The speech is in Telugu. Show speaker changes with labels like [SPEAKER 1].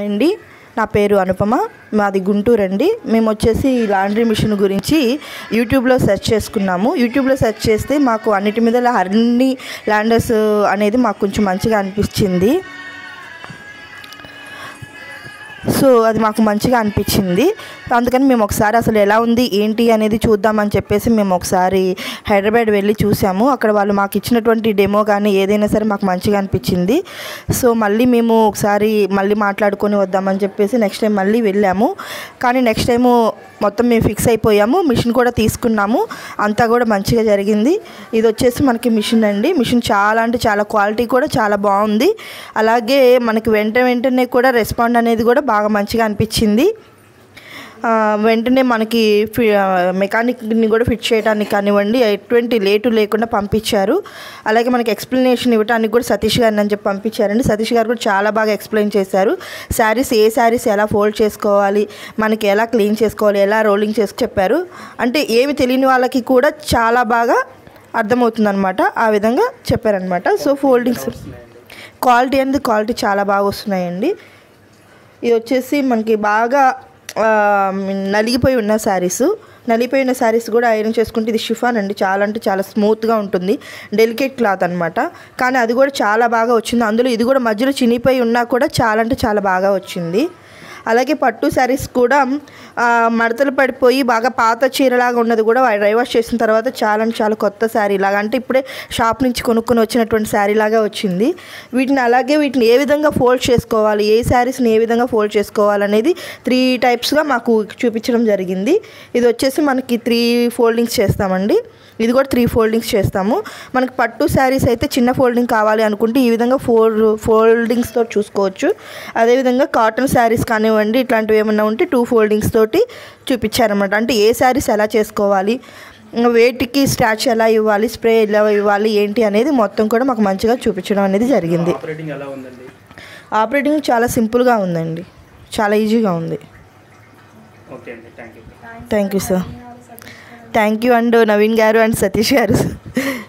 [SPEAKER 1] అండి నా పేరు అనుపమ మాది గుంటూరు అండి మేము వచ్చేసి లాండ్రీ మిషన్ గురించి యూట్యూబ్లో సెర్చ్ చేసుకున్నాము యూట్యూబ్లో సెర్చ్ చేస్తే మాకు అన్నిటి మీద అన్ని ల్యాండర్స్ అనేది మాకు కొంచెం మంచిగా అనిపించింది సో అది మాకు మంచిగా అనిపించింది అందుకని మేము ఒకసారి అసలు ఎలా ఉంది ఏంటి అనేది చూద్దామని చెప్పేసి మేము ఒకసారి హైదరాబాద్ వెళ్ళి చూసాము అక్కడ వాళ్ళు మాకు ఇచ్చినటువంటి డెమో కానీ ఏదైనా సరే మాకు మంచిగా అనిపించింది సో మళ్ళీ మేము ఒకసారి మళ్ళీ మాట్లాడుకొని వద్దామని చెప్పేసి నెక్స్ట్ టైం మళ్ళీ వెళ్ళాము కానీ నెక్స్ట్ టైము మొత్తం మేము ఫిక్స్ అయిపోయాము మిషన్ కూడా తీసుకున్నాము అంతా కూడా మంచిగా జరిగింది ఇది వచ్చేసి మనకి మిషన్ అండి మిషన్ చాలా అంటే చాలా క్వాలిటీ కూడా చాలా బాగుంది అలాగే మనకి వెంట వెంటనే కూడా రెస్పాండ్ అనేది కూడా బాగా మంచిగా అనిపించింది ఆ, వెంటనే మనకి ఫి- ఆ, మెకానిక్ని కూడా ఫిట్ చేయడానికి కానివ్వండి ఎటువంటి లేటు లేకుండా పంపించారు అలాగే మనకి ఎక్స్ప్లెనేషన్ ఇవ్వడానికి కూడా సతీష్ గారిని అని చెప్పి పంపించారండి సతీష్ గారు కూడా చాలా బాగా ఎక్స్ప్లెయిన్ చేశారు శారీస్ ఏ శారీస్ ఎలా ఫోల్డ్ చేసుకోవాలి మనకి ఎలా క్లీన్ చేసుకోవాలి ఎలా రోలింగ్ చేసి చెప్పారు అంటే ఏమి తెలియని వాళ్ళకి కూడా చాలా బాగా అర్థమవుతుందన్నమాట ఆ విధంగా చెప్పారనమాట సో ఫోల్డింగ్స్ క్వాలిటీ అనేది క్వాలిటీ చాలా బాగా వస్తున్నాయండి ఇది వచ్చేసి మనకి బాగా ఆ, నలిగిపోయి ఉన్న శారీస్ నలిగిపోయిన శారీస్ కూడా ఐరన్ చేసుకుంటే ఇది షిఫాన్ అండి చాలా అంటే చాలా స్మూత్గా ఉంటుంది డెలికేట్ క్లాత్ అనమాట కానీ అది కూడా చాలా బాగా వచ్చింది అందులో ఇది కూడా మధ్యలో చినిపోయి ఉన్నా కూడా చాలా అంటే చాలా బాగా వచ్చింది అలాగే పట్టు శారీస్ కూడా ఆ, మడతలు పడిపోయి బాగా పాత చీరలాగా ఉన్నది కూడా డ్రై వాష్ చేసిన తర్వాత చాలా అంటే చాలా కొత్త శారీ లాగా అంటే ఇప్పుడే షాప్ నుంచి కొనుక్కొని వచ్చినటువంటి శారీ లాగా వచ్చింది వీటిని అలాగే వీటిని ఏ విధంగా ఫోల్డ్ చేసుకోవాలి ఏ శారీస్ని ఏ విధంగా ఫోల్డ్ చేసుకోవాలనేది త్రీ టైప్స్గా మాకు చూపించడం జరిగింది ఇది వచ్చేసి మనకి త్రీ ఫోల్డింగ్స్ చేస్తామండి ఇది కూడా త్రీ ఫోల్డింగ్స్ చేస్తాము మనకి పట్టు శారీస్ అయితే చిన్న ఫోల్డింగ్ కావాలి అనుకుంటే ఈ విధంగా ఫోర్ ఫోల్డింగ్స్తో చూసుకోవచ్చు అదేవిధంగా కాటన్ శారీస్ కానివ్వండి ఇట్లాంటివి ఏమన్నా ఉంటే టూ ఫోల్డింగ్స్ తోటి చూపించారనమాట అంటే ఏ శారీస్ ఎలా చేసుకోవాలి వేటికి స్టాచ్ ఎలా ఇవ్వాలి స్ప్రే ఎలా ఇవ్వాలి ఏంటి అనేది మొత్తం కూడా మాకు మంచిగా చూపించడం అనేది జరిగింది
[SPEAKER 2] ఆపరేటింగ్ ఎలా ఉందండి
[SPEAKER 1] ఆపరేటింగ్ చాలా సింపుల్గా ఉందండి చాలా ఈజీగా ఉంది
[SPEAKER 2] ఓకే అండి thank you
[SPEAKER 1] thank you sir thank you and Naveen గారు అండ్ సతీష్ గారు